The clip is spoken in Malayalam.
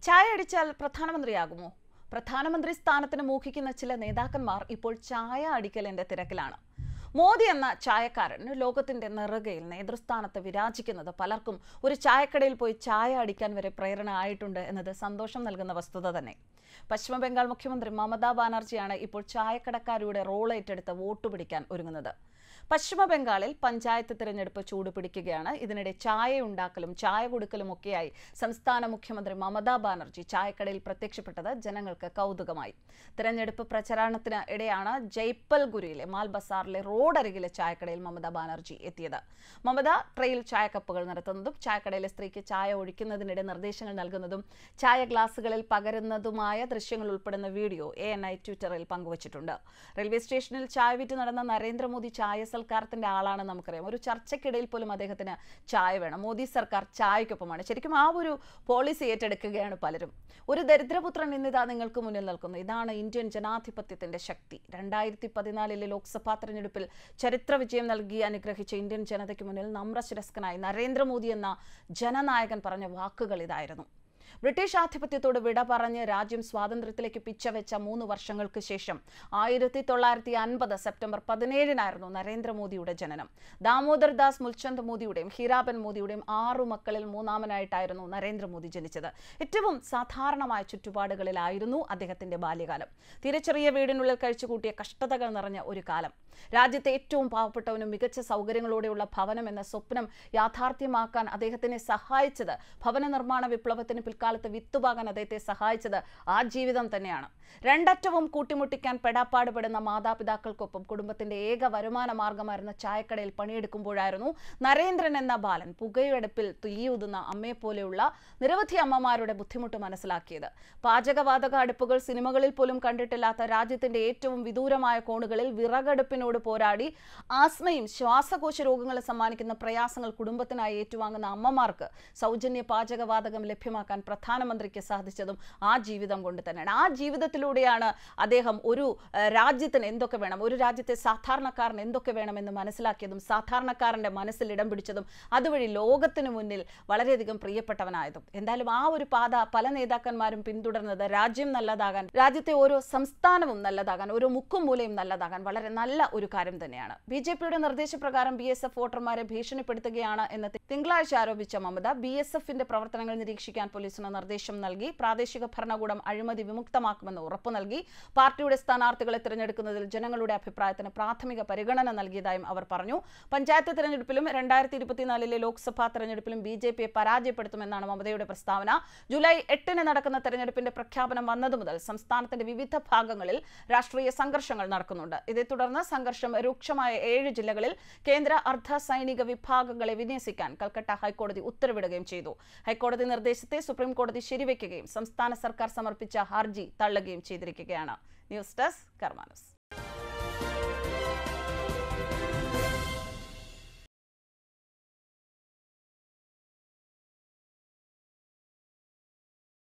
ചായ അടിച്ചാൽ പ്രധാനമന്ത്രിയാകുമോ പ്രധാനമന്ത്രി സ്ഥാനത്തിന് മോഹിക്കുന്ന ചില നേതാക്കന്മാർ ഇപ്പോൾ ചായ അടിക്കലിന്റെ തിരക്കിലാണ് മോദി എന്ന ചായക്കാരൻ ലോകത്തിന്റെ നെറുകയിൽ നേതൃസ്ഥാനത്ത് വിരാജിക്കുന്നത് പലർക്കും ഒരു ചായക്കടയിൽ പോയി ചായ അടിക്കാൻ വരെ പ്രേരണ ആയിട്ടുണ്ട് എന്നത് സന്തോഷം നൽകുന്ന വസ്തുത തന്നെ പശ്ചിമ ബംഗാൾ മുഖ്യമന്ത്രി മമതാ ബാനർജിയാണ് ഇപ്പോൾ ചായക്കടക്കാരുടെ റോൾ ഏറ്റെടുത്ത് വോട്ട് പിടിക്കാൻ ഒരുങ്ങുന്നത് പശ്ചിമ ബംഗാളിൽ പഞ്ചായത്ത് തിരഞ്ഞെടുപ്പ് ചൂടുപിടിക്കുകയാണ് ഇതിനിടെ ചായ ഉണ്ടാക്കലും ചായ കൊടുക്കലും ഒക്കെയായി സംസ്ഥാന മുഖ്യമന്ത്രി മമതാ ബാനർജി ചായക്കടയിൽ പ്രത്യക്ഷപ്പെട്ടത് ജനങ്ങൾക്ക് കൗതുകമായി തിരഞ്ഞെടുപ്പ് പ്രചാരണത്തിന് ഇടെയാണ് ജയ്പൽഗുരിയിലെ മാൽ ബസാറിലെ റോഡരികിലെ ചായക്കടയിൽ മമതാ ബാനർജി എത്തിയത് മമത ട്രെയിൽ ചായക്കപ്പുകൾ നിരത്തുന്നതും ചായക്കടയിലെ സ്ത്രീക്ക് ചായ ഒഴിക്കുന്നതിനിടെ നിർദ്ദേശങ്ങൾ നൽകുന്നതും ചായ ഗ്ലാസുകളിൽ പകരുന്നതുമായ ദൃശ്യങ്ങൾ ഉൾപ്പെടുന്ന വീഡിയോ എ എൻ ഐ ട്വിറ്ററിൽ പങ്കുവച്ചിട്ടുണ്ട് റെയിൽവേ സ്റ്റേഷനിൽ ചായ വിറ്റ് നടന്ന നരേന്ദ്രമോദി ചായ സൽക്കാരത്തിന്റെ ആളാണ് നമുക്കറിയാം ഒരു ചർച്ചയ്ക്കിടയിൽ പോലും അദ്ദേഹത്തിന് ചായ വേണം മോദി സർക്കാർ ചായക്കൊപ്പമാണ് ശരിക്കും ആ ഒരു പോളിസി ഏറ്റെടുക്കുകയാണ് പലരും ഒരു ദരിദ്രപുത്രൻ ഇന്നിതാ നിങ്ങൾക്ക് മുന്നിൽ നിൽക്കുന്നു ഇതാണ് ഇന്ത്യൻ ജനാധിപത്യത്തിന്റെ ശക്തി രണ്ടായിരത്തി പതിനാലിലെ ലോക്സഭാ തെരഞ്ഞെടുപ്പിൽ ചരിത്ര വിജയം നൽകി അനുഗ്രഹിച്ച ഇന്ത്യൻ ജനതയ്ക്ക് മുന്നിൽ നമ്രശിരസ്കനായി നരേന്ദ്രമോദി എന്ന ജനനായകൻ പറഞ്ഞ വാക്കുകൾ ഇതായിരുന്നു ബ്രിട്ടീഷ് ആധിപത്യത്തോട് വിട പറഞ്ഞ് രാജ്യം സ്വാതന്ത്ര്യത്തിലേക്ക് പിച്ചവെച്ച മൂന്ന് വർഷങ്ങൾക്ക് ശേഷം ആയിരത്തി തൊള്ളായിരത്തി അൻപത് സെപ്റ്റംബർ പതിനേഴിനായിരുന്നു നരേന്ദ്രമോദിയുടെ ജനനം ദാമോദർ ദാസ് മുൽചന്ദ് മോദിയുടെയും ഹീരാബൻ മോദിയുടെയും ആറു മക്കളിൽ മൂന്നാമനായിട്ടായിരുന്നു നരേന്ദ്രമോദി ജനിച്ചത് ഏറ്റവും സാധാരണമായ ചുറ്റുപാടുകളിലായിരുന്നു അദ്ദേഹത്തിന്റെ ബാല്യകാലം തീരെ ചെറിയ വീടിനുള്ളിൽ കഴിച്ചുകൂട്ടിയ കഷ്ടതകൾ നിറഞ്ഞ ഒരു കാലം രാജ്യത്തെ ഏറ്റവും പാവപ്പെട്ടവനും മികച്ച സൗകര്യങ്ങളോടെയുള്ള ഭവനം എന്ന സ്വപ്നം യാഥാർത്ഥ്യമാക്കാൻ അദ്ദേഹത്തിനെ സഹായിച്ചത് ഭവന നിർമ്മാണ വിപ്ലവത്തിന് പിൽക്കാലത്ത് വിത്തുപാകാൻ അദ്ദേഹത്തെ സഹായിച്ചത് ആ ജീവിതം തന്നെയാണ് രണ്ടറ്റവും കൂട്ടിമുട്ടിക്കാൻ പെടാപ്പാടുപെടുന്ന മാതാപിതാക്കൾക്കൊപ്പം കുടുംബത്തിന്റെ ഏക വരുമാന മാർഗമായിരുന്ന ചായക്കടയിൽ പണിയെടുക്കുമ്പോഴായിരുന്നു നരേന്ദ്രൻ എന്ന ബാലൻ പുകയടുപ്പിൽ തീയൂതുന്ന അമ്മയെപ്പോലെയുള്ള നിരവധി അമ്മമാരുടെ ബുദ്ധിമുട്ട് മനസ്സിലാക്കിയത് പാചകവാതക അടുപ്പുകൾ സിനിമകളിൽ പോലും കണ്ടിട്ടില്ലാത്ത രാജ്യത്തിന്റെ ഏറ്റവും വിദൂരമായ കോണുകളിൽ വിറകടുപ്പിനോട് പോരാടി ആസ്മയും ശ്വാസകോശ രോഗങ്ങളും സമ്മാനിക്കുന്ന പ്രയാസങ്ങൾ കുടുംബത്തിനായി ഏറ്റുവാങ്ങുന്ന അമ്മമാർക്ക് സൗജന്യ പാചകവാതകം ലഭ്യമാക്കാൻ പ്രധാനമന്ത്രിക്ക് സാധിച്ചതും ആ ജീവിതം കൊണ്ട് തന്നെയാണ് ആ ജീവിതത്തിലൂടെയാണ് അദ്ദേഹം ഒരു ഏഹ്, രാജ്യത്തിന് എന്തൊക്കെ വേണം ഒരു രാജ്യത്തെ സാധാരണക്കാരന് എന്തൊക്കെ വേണമെന്ന് മനസ്സിലാക്കിയതും സാധാരണക്കാരന്റെ മനസ്സിൽ ഇടം പിടിച്ചതും അതുവഴി ലോകത്തിന് മുന്നിൽ വളരെയധികം പ്രിയപ്പെട്ടവനായതും എന്തായാലും ആ ഒരു പാത പല നേതാക്കന്മാരും പിന്തുടർന്നത് രാജ്യം നല്ലതാകാൻ രാജ്യത്തെ ഓരോ സംസ്ഥാനവും നല്ലതാകാൻ ഓരോ മുക്കും മൂലയും നല്ലതാകാൻ വളരെ നല്ല ഒരു കാര്യം തന്നെയാണ് ബി ജെ പിയുടെ നിർദ്ദേശപ്രകാരം ബി എസ് എഫ് വോട്ടർമാരെ ഭീഷണിപ്പെടുത്തുകയാണ് എന്ന് തിങ്കളാഴ്ച ആരോപിച്ച മമത ബി എസ് എഫിന്റെ പ്രവർത്തനങ്ങൾ നിരീക്ഷിക്കാൻ പോലീസിന് നിർദ്ദേശം നൽകി പ്രാദേശിക ഭരണകൂടം അഴിമതി വിമുക്തമാക്കുമെന്ന് ഉറപ്പു നൽകി പാർട്ടിയുടെ സ്ഥാനാർത്ഥികളെ തിരഞ്ഞെടുക്കുന്നതിൽ ജനങ്ങളുടെ അഭിപ്രായത്തിന് പ്രാഥമിക പരിഗണന നൽകിയതായും അവർ പറഞ്ഞു പഞ്ചായത്ത് തിരഞ്ഞെടുപ്പിലും രണ്ടായിരത്തി ഇരുപത്തിനാലിലെ ലോക്സഭാ തെരഞ്ഞെടുപ്പിലും ബി ജെ പിയെ പരാജയപ്പെടുത്തുമെന്നാണ് മമതയുടെ പ്രസ്താവന ജൂലൈ എട്ടിന് നടക്കുന്ന തെരഞ്ഞെടുപ്പിന്റെ പ്രഖ്യാപനം വന്നതു മുതൽ സംസ്ഥാനത്തിന്റെ വിവിധ ഭാഗങ്ങളിൽ രാഷ്ട്രീയ സംഘർഷങ്ങൾ നടക്കുന്നുണ്ട് ഇതേ തുടർന്ന് സംഘർഷം രൂക്ഷമായ ഏഴ് ജില്ലകളിൽ കേന്ദ്ര അർദ്ധ സൈനിക വിഭാഗങ്ങളെ വിന്യസിക്കാൻ കൽക്കട്ട ഹൈക്കോടതി ഉത്തരവിടുകയും ചെയ്തു ഹൈക്കോടതി നിർദ്ദേശത്തെ സുപ്രീം കോടതി ശരിവെക്കുകയും സംസ്ഥാന സർക്കാർ സമർപ്പിച്ച ഹർജി തള്ളുകയും ചെയ്തിരിക്കുകയാണ് ന്യൂസ് ഡെസ്ക് കർമാനസ്